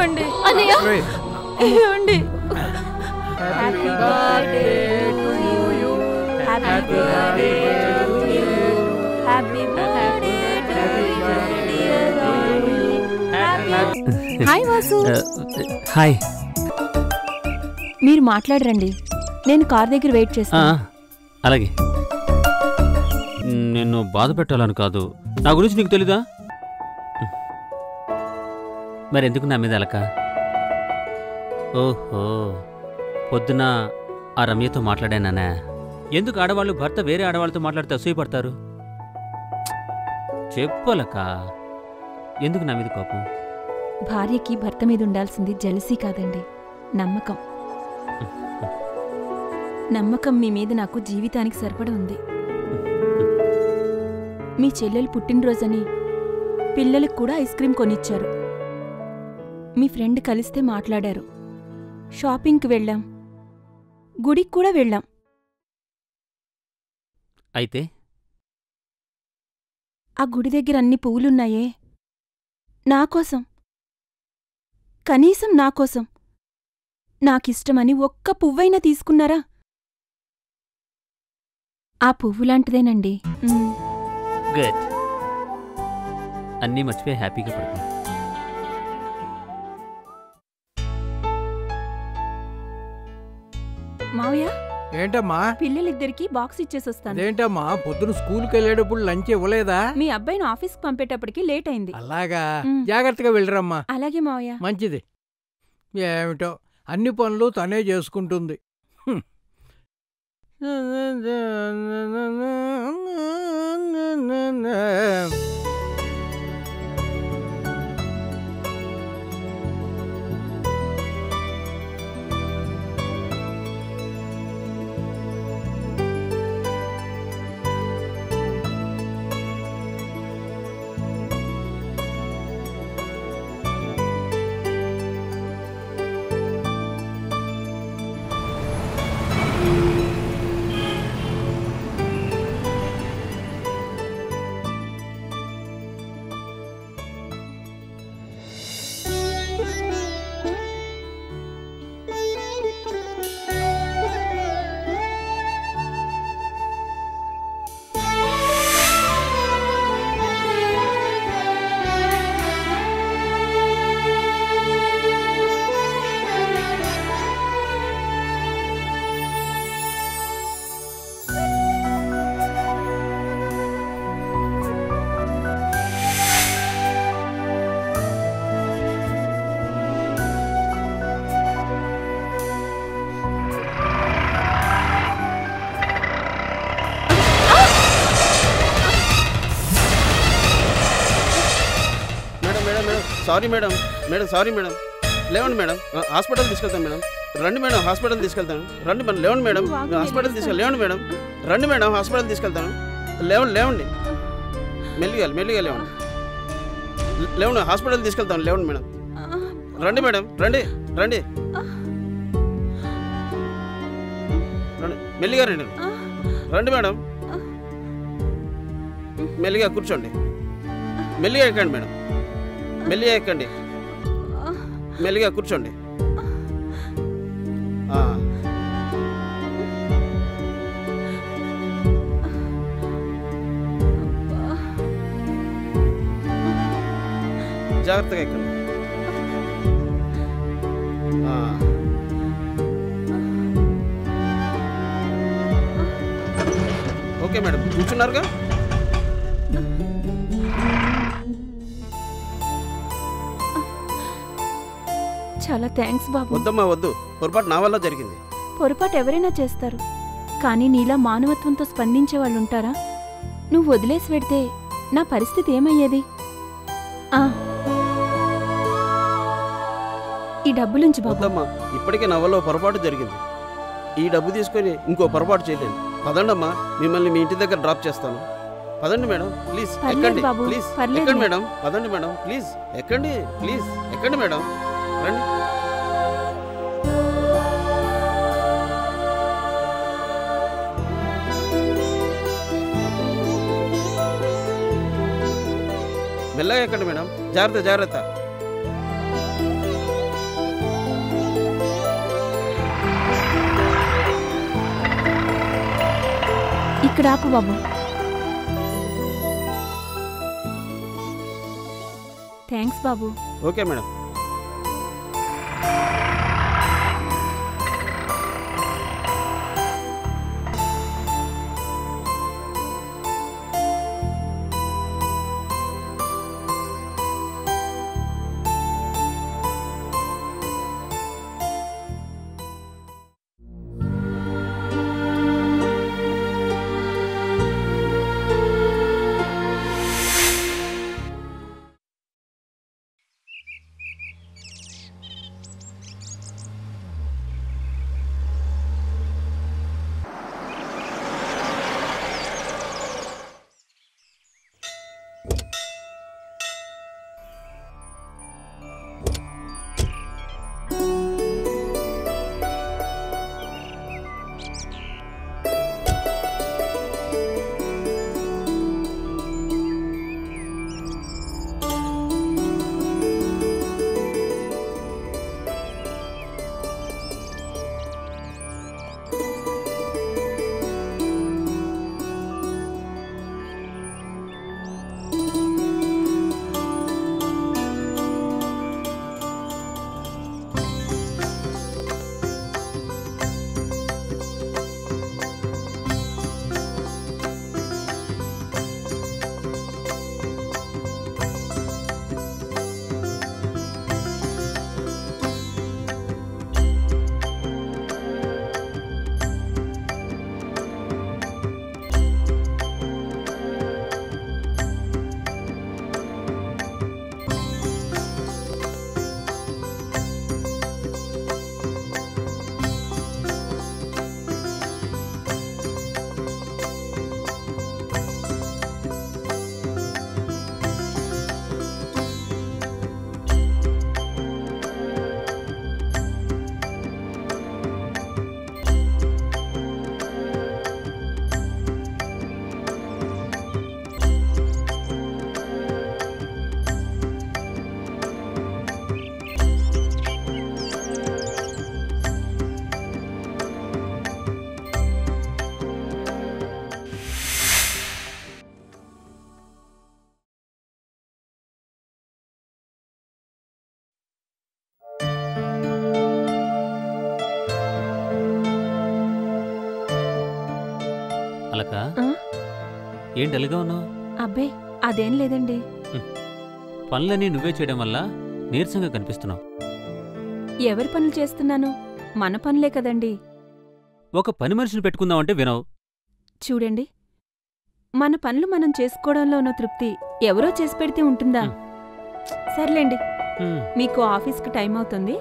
ఇవ్వండి అన్నయ్య ఇవ్వండి happy birthday to you happy birthday to you happy birthday hi Vasu hi మీరు మాట్లాడరండి నేను కార్ దగ్గర వెయిట్ ఆ, చేస్తాను అలాగే నిన్ను బాధ పెట్టాలని కాదు నా గురించి నీకు తెలీదా మరి ఎందుకు నా మీద అలక ఓహో పొద్దున ఆ రమ్యతో మాట్లాడానా ఎందుకు ఆడవాళ్ళు భర్త వేరే ఆడవాళ్ళతో మాట్లాడితే అసూయపడతారు చెప్పలక ఎందుకు నా మీద కోపం భార్యకి భర్త మీద ఉండాల్సింది జలసీ కాదండి నమ్మకం నమ్మకం మీ మీద నాకు జీవితానికి సరిపడ ఉంది మీ చెల్లెలు పుట్టినరోజని పిల్లలకు కూడా ఐస్ క్రీం కొనిచ్చారు మీ ఫ్రెండ్ కలిస్తే మాట్లాడారు షాపింగ్కి వెళ్ళాం గుడికి కూడా వెళ్ళాం అయితే ఆ గుడి దగ్గర అన్ని పువ్వులున్నాయే నాకోసం కనీసం నాకోసం నాకిష్టమని ఒక్క పువ్వైనా తీసుకున్నారా ఆ పువ్వులాంటిదేనండి మ్, గుడ్ అన్నీ మర్చిపోయి హ్యాపీగా పడుకో మావయ్య ఏంటమ్మా పిల్లలిద్దరికి బాక్స్ ఇచ్చేసొస్తాను అదేంటమ్మా పొద్దున స్కూల్కి వెళ్ళేటప్పుడు లంచ్ ఇవ్వలేదా మీ అబ్బాయిని ఆఫీస్కి పంపేటప్పటికి లేట్ అయింది అలాగా మ్. జాగ్రత్తగా వెళ్ళరమ్మా అలాగే మావయ్య మంచిది ఏమిటో అన్ని పనులు తనే చేసుకుంటుంది hmm. Madam madam madam sorry madam madam sorry madam లేవండి మేడం ఆ, హాస్పిటల్ తీసుకెళ్తాను మేడం రండి మేడం హాస్పిటల్ తీసుకెళ్తాను రండి మేడం లేవండి మేడం వాగు హాస్పిటల్ తీసుకెళ్ళి లేవండి మేడం రండి మేడం హాస్పిటల్ తీసుకెళ్తాను లేవండి లేవండి మెల్లిగా మెల్లిగా లేవండి లే- లేవండి హాస్పిటల్ తీసుకెళ్తాను లేవండి మేడం రండి మేడం రండి రండి రండి మెల్లిగా రండి రండి మేడం మెల్లిగా కూర్చోండి మెల్లిగా ఎక్కండి మేడం మెల్లిగా ఎక్కండి మెల్లిగా కూర్చోండి ఆ. జాగ్రత్తగా ఎక్కండి ఆ. ఓకే మేడం కూర్చున్నారుగా చాలా థ్యాంక్స్ బాబు వద్దమ్మా వద్దు పొరపాటు నా వల్ల జరిగింది పొరపాటు ఎవరైనా చేస్తారు కానీ నీలా మానవత్వంతో స్పందించే వాళ్ళు ఉంటారా నువ్వు వదిలేసి పెడితే నా పరిస్థితి ఏమయ్యేది ఆ ఈ డబ్బులుంచి బాబు వద్దమ్మా ఇప్పటికే నా వల్ల ఓ పొరపాటు జరిగింది ఈ డబ్బు తీసుకొని ఇంకో పొరపాటు చేయలేను పదండమ్మా మిమ్మల్ని మీ ఇంటి దగ్గర డ్రాప్ చేస్తాను పదండి మేడం ప్లీజ్ పర్లేదు ఎక్కండి బాబు, ప్లీజ్ పర్లేదు. ఎక్కండి మేడం పదండి మేడం ప్లీజ్ ఎక్కండి ప్లీజ్ ఎక్కండి మేడం రండి మెల్లగా ఎక్కండి మేడం జాగ్రత్త జాగ్రత్త ఇక్కడ ఆపు బాబు థ్యాంక్స్ బాబు ఓకే మేడం అలక ఆ? ఏంటి అలగా ఉన్నావు అబ్బే అదేం లేదండి పనులన్నీ నువ్వే చేయడం వల్ల నీరసంగా కనిపిస్తున్నావు ఎవరి పనులు చేస్తున్నాను మన పనులే కదండి ఒక పని మనిషిని పెట్టుకుందామంటే వినవు చూడండి మన పనులు మనం చేసుకోవడంలో ఉన్న తృప్తి ఎవరో చేసి పెడితే ఉంటుందా మ్. సర్లేండి హ్మ్, మీకు ఆఫీస్కి టైం అవుతుంది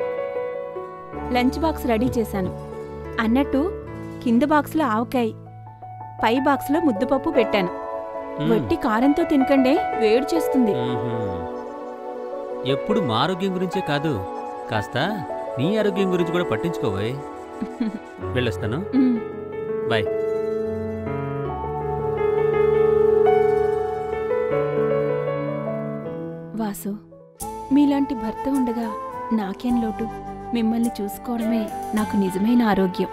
లంచ్ బాక్స్ రెడీ చేశాను అన్నట్టు కింద బాక్స్లో ఆవకాయ పై బాక్స్లో ముద్దపప్పు పెట్టాను హ్మ్, వట్టి కారంతో తినకండే వేడి చేస్తుంది మ్మ్హ్మ్. ఎప్పుడు మా ఆరోగ్యం గురించే కాదు కాస్త నీ ఆరోగ్యం గురించి కూడా పట్టించుకోబోయ్ వెళ్ళొస్తాను మ్. బాయ్ వాసు మీలాంటి భర్త ఉండగా నాకేం లోటు మిమ్మల్ని చూసుకోవడమే నాకు నిజమైన ఆరోగ్యం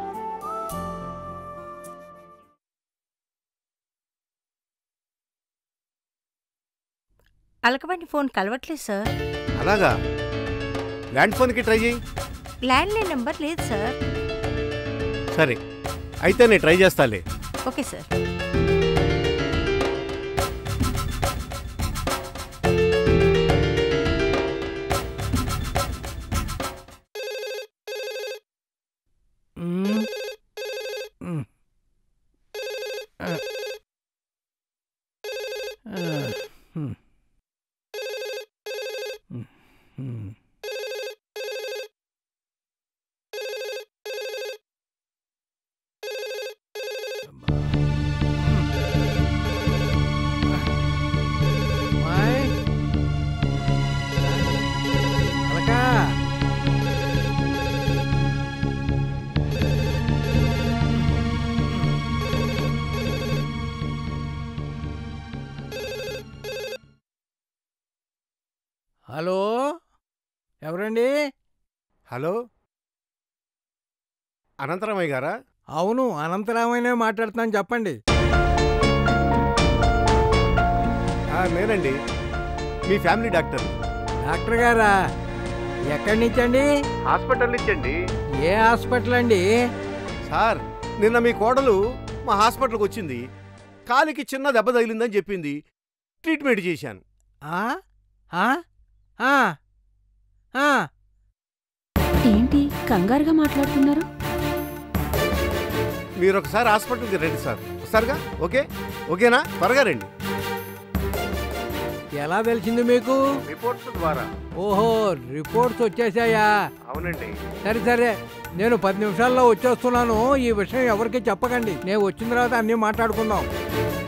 అలకబండి ఫోన్ కలవట్లేదు సార్ అలాగా ల్యాండ్ ఫోన్కి ట్రై చేయి ల్యాండ్లైన్ నెంబర్ లేదు సార్ సరే అయితే నేను ట్రై చేస్తాలే ఓకే సార్ మ్మ్. మ్మ్. ఆ. ఆ. మ్మ్. మ్మ్. మ్మ్. అబ్బా. అమ్మాయ్. అలకా హలో ఎవరండి హలో అనంతరామయ్య గారా అవును అనంతరామయ్యనే మాట్లాడుతున్నాను చెప్పండి ఆ, నేనండి మీ ఫ్యామిలీ డాక్టర్ డాక్టర్ గారా ఎక్కడి నుంచి అండి హాస్పిటల్ ఇచ్చండి ఏ హాస్పిటల్ అండి సార్ నిన్న మీ కోడలు మా హాస్పిటల్కి వచ్చింది కాలికి చిన్న దెబ్బ తగిలిందని చెప్పింది ట్రీట్మెంట్ చేశాను ఆ? ఆ? ఆ? ఆ. ఏంటి కంగారుగా మాట్లాడుతున్నారు మీరు ఒకసారి హాస్పిటల్కి రండి సార్ వస్తారుగా ఓకే ఓకేనా త్వరగా రండి ఎలా తెలిసింది మీకు రిపోర్ట్స్ ద్వారా ఓహో రిపోర్ట్స్ వచ్చేసాయా అవునండి సరే సరే నేను పది నిమిషాల్లో వచ్చేస్తున్నాను ఈ విషయం ఎవరికి చెప్పకండి నేను వచ్చిన తర్వాత అన్నీ మాట్లాడుకుందాం